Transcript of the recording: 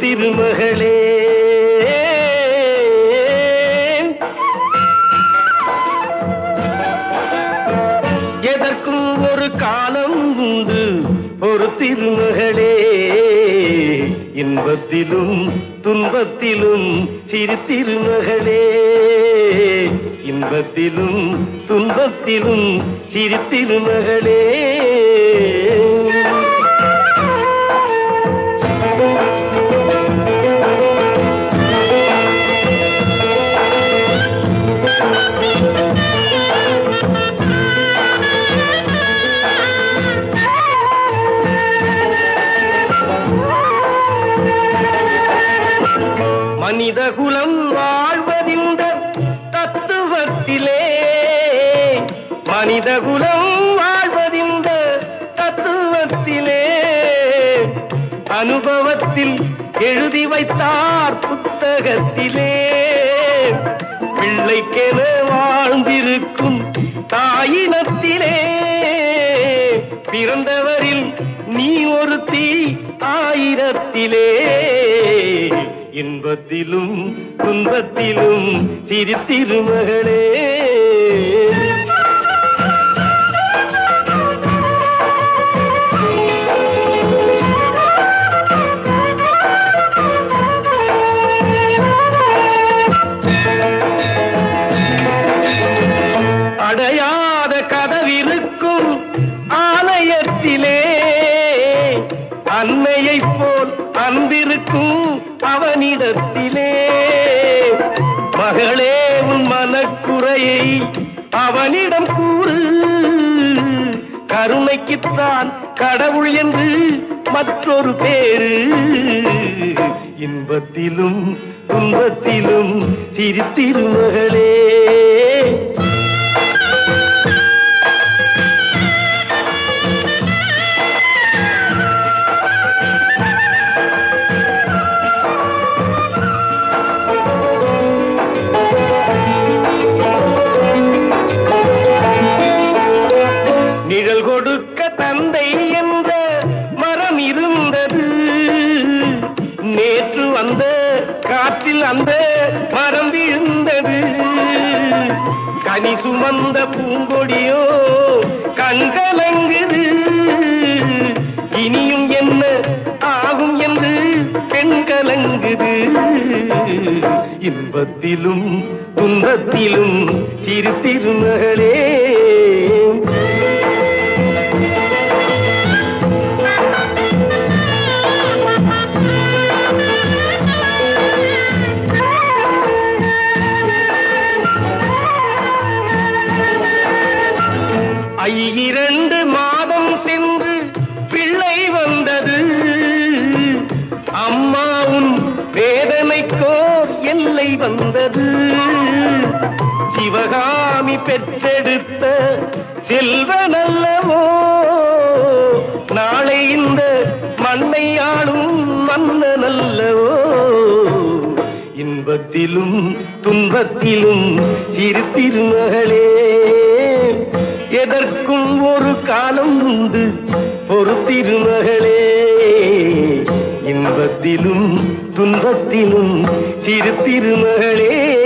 திருமகளே எதற்கும் ஒரு காலம் உண்டு ஒரு திருமகளே இன்பத்திலும் துன்பத்திலும் சிறு திருமகளே இன்பத்திலும் துன்பத்திலும் சிறு திருமகளே மனிதகுலம் வாழ்வதிந்த தத்துவத்திலே மனிதகுலம் வாழ்வதிந்த தத்துவத்திலே அனுபவத்தில் எழுதி வைத்தார் புத்தகத்திலே பிள்ளைக்கென வாழ்ந்திருக்கும் தாயினத்திலே பிறந்தவரில் நீ ஒரு தீ ஆயிரத்திலே இன்பத்திலும் துன்பத்திலும் சிறு திருமகளே அடையாத கதவிருக்கும் ஆலயத்திலே அன்னையைப் போல் அன்பிருக்கும் அவனிடத்திலே மகளே உன் மனக்குறையை அவனிடம் கூறு கருணைக்குத்தான் கடவுள் என்று மற்றொரு பேரு இன்பத்திலும் துன்பத்திலும் சிறு திருமகளே நிழல் கொடுக்க தந்தை என்ற மரம் இருந்தது நேற்று வந்த காற்றில் அந்த மரம் விழுந்தது கனி சுமந்த பூங்கொடியோ கண்கலங்குது இனியும் என்ன ஆகும் என்று பெண் கலங்குது இன்பத்திலும் துன்பத்திலும் சிறு திருமகளே ஐயிரண்டு மாதம் சென்று பிள்ளை வந்தது அம்மாவும் வேதனைக்கோர் எல்லை வந்தது சிவகாமி பெற்றெடுத்த செல்வனல்லவோ நாளை இந்த மண்ணை ஆளும் மன்னனல்லவோ இன்பத்திலும் துன்பத்திலும் சிறு திருமகளே எதற்கும் ஒரு காலம் உண்டு ஒரு திருமகளே இன்பத்திலும் துன்பத்திலும் சிறு திருமகளே